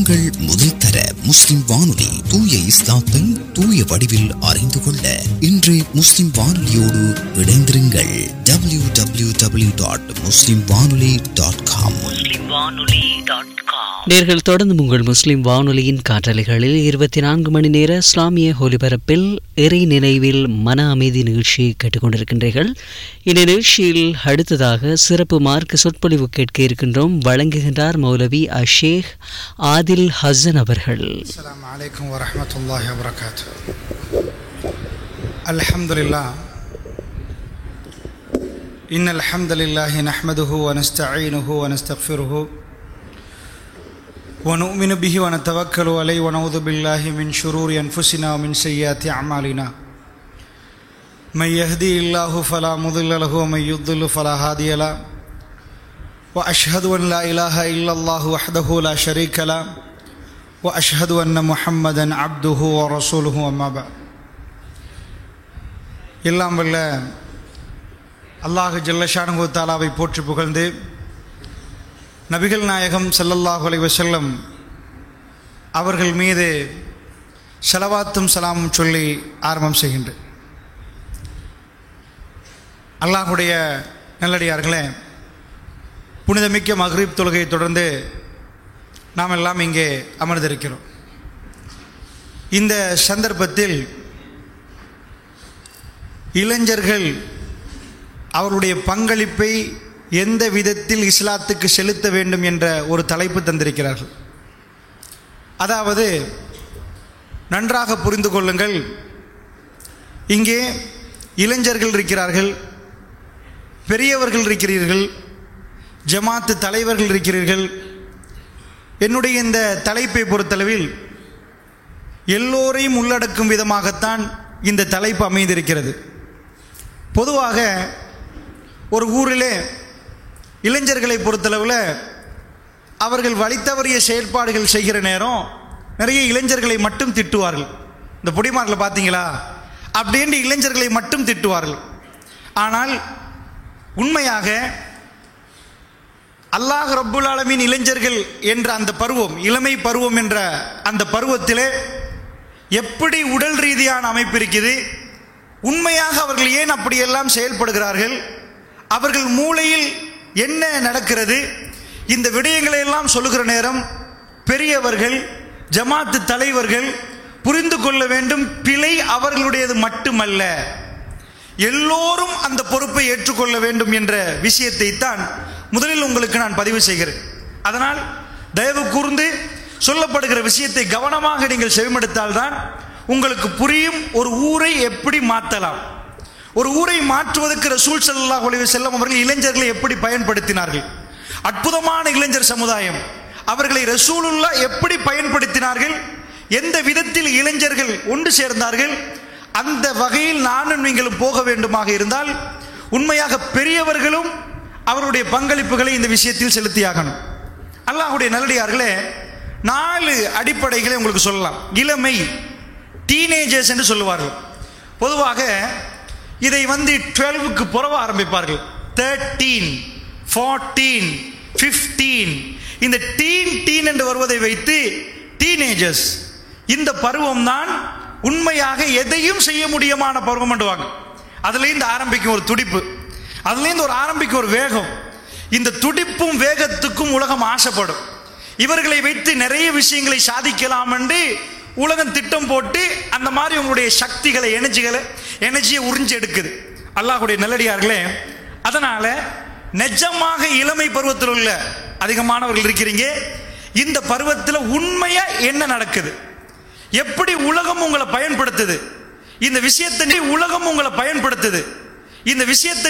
உங்கள் முதல் தர முஸ்லிம் வானொலி தூய இஸ்லாத்தை தூய வடிவில் அறிந்து கொள்ள இன்று முஸ்லிம் வானொலியோடு இணைந்திருங்கள் டபிள்யூ டபிள்யூ டபிள்யூ டாட் முஸ்லிம் வானொலி டாட் காம் நேர்கள் தொடர்ந்து உங்கள் முஸ்லிம் வானொலியின் காற்றலைகளில் இருபத்தி நான்கு மணி நேர இஸ்லாமிய ஒலிபரப்பில் இறை நினைவில் மன அமைதி நிகழ்ச்சியை கேட்டுக்கொண்டிருக்கின்றீர்கள் இந்த நிகழ்ச்சியில் அடுத்ததாக சிறப்பு மார்க்க சொற்பொழிவு கேட்க இருக்கின்றோம் வழங்குகின்றார் மௌலவி அஷேக் ஆதில் ஹசன் அவர்கள் السلام عليكم ورحمة الله وبركاته الحمد لله إن الحمد لله نحمده ونستعينه ونستغفره ونؤمن به ونتوكل عليه ونعوذ بالله من شرور أنفسنا ومن سيئات أعمالنا من يهدي الله فلا مضل له ومن يضل فلا هادي له وأشهد أن لا إله إلا الله وحده لا شريك له واشهد ان محمدا عبده ورسوله اما بعد எல்லாம் வல்ல அல்லாஹ் ஜல்லஷானு தாலாவை போற்றி புகழ்ந்து நபிகள் நாயகம் ஸல்லல்லாஹு அலைஹி வஸல்லம் அவர்கள் மீது செலவாத்தும் சலாமும் சொல்லி ஆரம்பம் செய்கின்றேன் அல்லாஹுடைய நல்லடியார்களே புனிதமிக்க மக்ரீப் தொழுகையை தொடர்ந்து நாம் எல்லாம் இங்கே அமர்ந்திருக்கிறோம் இந்த சந்தர்ப்பத்தில் இளைஞர்கள் அவருடைய பங்களிப்பை எந்த விதத்தில் இஸ்லாத்துக்கு செலுத்த வேண்டும் என்ற ஒரு தலைப்பு தந்திருக்கிறார்கள் அதாவது நன்றாக புரிந்து கொள்ளுங்கள் இங்கே இளைஞர்கள் இருக்கிறார்கள் பெரியவர்கள் இருக்கிறீர்கள் ஜமாத்து தலைவர்கள் இருக்கிறீர்கள் என்னுடைய இந்த தலைப்பை பொறுத்தளவில் எல்லோரையும் உள்ளடக்கும் விதமாகத்தான் இந்த தலைப்பு அமைந்திருக்கிறது பொதுவாக ஒரு ஊரிலே இளைஞர்களை பொறுத்தளவில் அவர்கள் வழித்தவறிய செயல்பாடுகள் செய்கிற நேரம் நிறைய இளைஞர்களை மட்டும் திட்டுவார்கள் இந்த பொடிமார்களை பார்த்தீங்களா அப்படின்ற இளைஞர்களை மட்டும் திட்டுவார்கள் ஆனால் உண்மையாக அல்லாஹ் ரப்புல் ஆலமீன் இளைஞர்கள் என்ற அந்த பருவம் இளமை பருவம் என்ற அந்த பருவத்திலே எப்படி உடல் ரீதியான அமைப்பு இருக்குது உண்மையாக அவர்கள் ஏன் அப்படியெல்லாம் செயல்படுகிறார்கள் அவர்கள் மூளையில் என்ன நடக்கிறது இந்த விடயங்களை எல்லாம் சொல்லுகிற நேரம் பெரியவர்கள் ஜமாத்து தலைவர்கள் புரிந்து கொள்ள வேண்டும் பிழை அவர்களுடையது மட்டுமல்ல எல்லோரும் அந்த பொறுப்பை ஏற்றுக்கொள்ள வேண்டும் என்ற விஷயத்தை தான் முதலில் உங்களுக்கு நான் பதிவு செய்கிறேன் அதனால் தயவு கூர்ந்து சொல்லப்படுகிற விஷயத்தை கவனமாக நீங்கள் செவிமடுத்தால்தான் உங்களுக்கு புரியும் ஒரு ஊரை எப்படி மாற்றலாம் ஒரு ஊரை மாற்றுவதற்கு ரசூல் ஸல்லல்லாஹு அலைஹி செல்லம் அவர்கள் இளைஞர்களை எப்படி பயன்படுத்தினார்கள் அற்புதமான இளைஞர் சமுதாயம் அவர்களை ரசூலுல்லா எப்படி பயன்படுத்தினார்கள் எந்த விதத்தில் இளைஞர்கள் ஒன்று சேர்ந்தார்கள் அந்த வகையில் நானும் நீங்களும் போக வேண்டுமாக இருந்தால் உண்மையாக பெரியவர்களும் அவருடைய பங்களிப்புகளை இந்த விஷயத்தில் செலுத்தியாகணும் அல்லாஹுடைய நல்லடியார்களே நாலு அடிப்படைகளை உங்களுக்கு சொல்லலாம் இளமை டீனேஜர்ஸ் என்று சொல்லுவார்கள் பொதுவாக இதை வந்து டுவெல்வுக்கு புறவ ஆரம்பிப்பார்கள் தேர்ட்டீன் ஃபார்ட்டீன் ஃபிஃப்டீன் இந்த டீன் டீன் என்று வருவதை வைத்து டீனேஜர்ஸ் இந்த பருவம் தான் உண்மையாக எதையும் செய்ய முடியுமான பருவம் என்றுவாங்க அதுலேருந்து ஆரம்பிக்கும் ஒரு துடிப்பு அதுலேருந்து ஒரு ஆரம்பிக்கும் ஒரு வேகம் இந்த துடிப்பும் வேகத்துக்கும் உலகம் ஆசைப்படும் இவர்களை வைத்து நிறைய விஷயங்களை சாதிக்கலாம் என்று உலகம் திட்டம் போட்டு அந்த மாதிரி உங்களுடைய சக்திகளை எனர்ஜிகளை எனர்ஜியை உறிஞ்சு எடுக்குது அல்லாஹுடைய நல்லடியார்களே அதனால நிஜமாக இளமை பருவத்தில் உள்ள அதிகமானவர்கள் இருக்கிறீங்க இந்த பருவத்தில் உண்மையா என்ன நடக்குது எப்படி உலகம் உங்களை பயன்படுத்துது இந்த விஷயத்தை உலகம் உங்களை பயன்படுத்துது இந்த விஷயத்தை